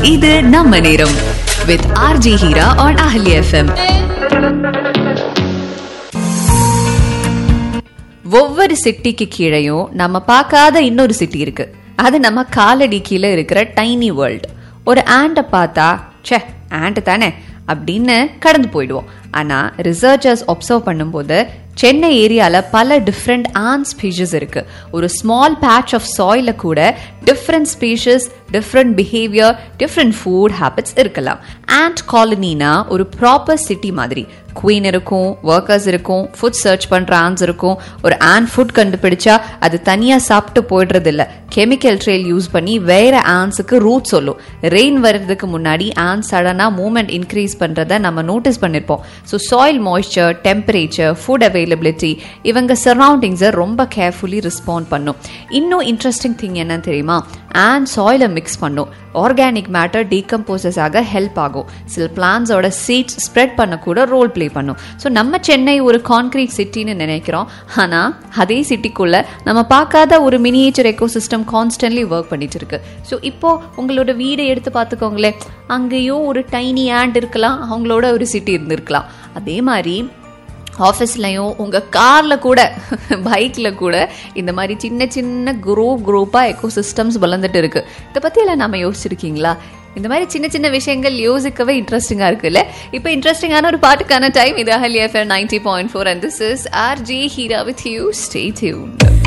இது நம்ம நேரம் with RJ Heera on Ahalya FM ஒவ்வொரு சிட்டிக்கு கீழேயும் நம்ம பார்க்காத இன்னொரு சிட்டி இருக்கு அது நம்ம காலடி கீழே இருக்கிற டைனி வேர்ல்ட் ஒரு ஆண்டை பார்த்தா ச்சே ஆண்ட் தானே அப்படின்னு கடந்து போயிடுவோம் ஆனா ரிசர்ச்சர்ஸ் ஒப்சர்வ் பண்ணும்போது சென்னை ஏரியால பல டிஃப்ரெண்ட் ஆன் ஸ்பீஷஸ் இருக்கு ஒரு ஸ்மால் பேட்ச் ஆஃப் சாயில கூட different species different behaviour different food habits இருக்கலாம் ஆண்ட் காலனினா ஒரு ப்ராப்பர் சிட்டி மாதிரி குவீன் இருக்கும் ஒர்க்கர்ஸ் இருக்கும் ஃபுட் சர்ச் பண்ற ஆன்ஸ் இருக்கும் ஒரு ஆன் ஃபுட் கண்டுபிடிச்சா அது தனியா சாப்பிட்டு போயிடுறது இல்ல கெமிக்கல் ட்ரெயில் யூஸ் பண்ணி வேற ஆன்ஸுக்கு ரூட் சொல்லும் ரெயின் வர்றதுக்கு முன்னாடி ஆன் சடனா மூவ்மெண்ட் இன்க்ரீஸ் பண்றத நம்ம நோட்டீஸ் பண்ணிருப்போம் so soil moisture temperature food availability இவங்க சரௌண்டிங்ஸை ரொம்ப கேர்ஃபுல்லி ரெஸ்பாண்ட் பண்ணும் இன்னும் இன்ட்ரெஸ்டிங் திங் என்னன்னு தெரியுமா ஆன் சாயிலை மிக்ஸ் பண்ணும் ஆர்கானிக் மேட்டர் டீகம்போசஸ் ஆக ஹெல்ப் ஆகும் சில பிளான்ஸோட சீட்ஸ் ஸ்ப்ரெட் பண்ண கூட ரோல் ப்ளே பண்ணும் ஸோ நம்ம சென்னை ஒரு கான்கிரீட் சிட்டின்னு நினைக்கிறோம் ஆனால் அதே சிட்டிக்குள்ள நம்ம பார்க்காத ஒரு miniature ecosystem constantly work பண்ணிட்டு இருக்கு ஸோ இப்போ உங்களோட வீடை எடுத்து பார்த்துக்கோங்களேன் அங்கேயோ ஒரு டைனி ஆண்ட் இருக்கலாம் அவங்களோட ஒரு சிட்டி இருந்திருக்கலாம் அதே மாதிரி ஆஃபீஸ்லையும் உங்கள் காரில் கூட பைக்கில் கூட இந்த மாதிரி சின்ன சின்ன குரூப் குரூப்பாக எக்கோ சிஸ்டம்ஸ் வளர்ந்துட்டு இருக்கு இதை பற்றியெல்லாம் நம்ம யோசிச்சிருக்கீங்களா இந்த மாதிரி சின்ன சின்ன விஷயங்கள் யோசிக்கவே இன்ட்ரெஸ்டிங்காக இருக்குல்ல இப்போ இன்ட்ரெஸ்டிங்கான ஒரு பாட்டுக்கான டைம் இது Ahalya FM ninety point four and this is R J Heera with you stay tuned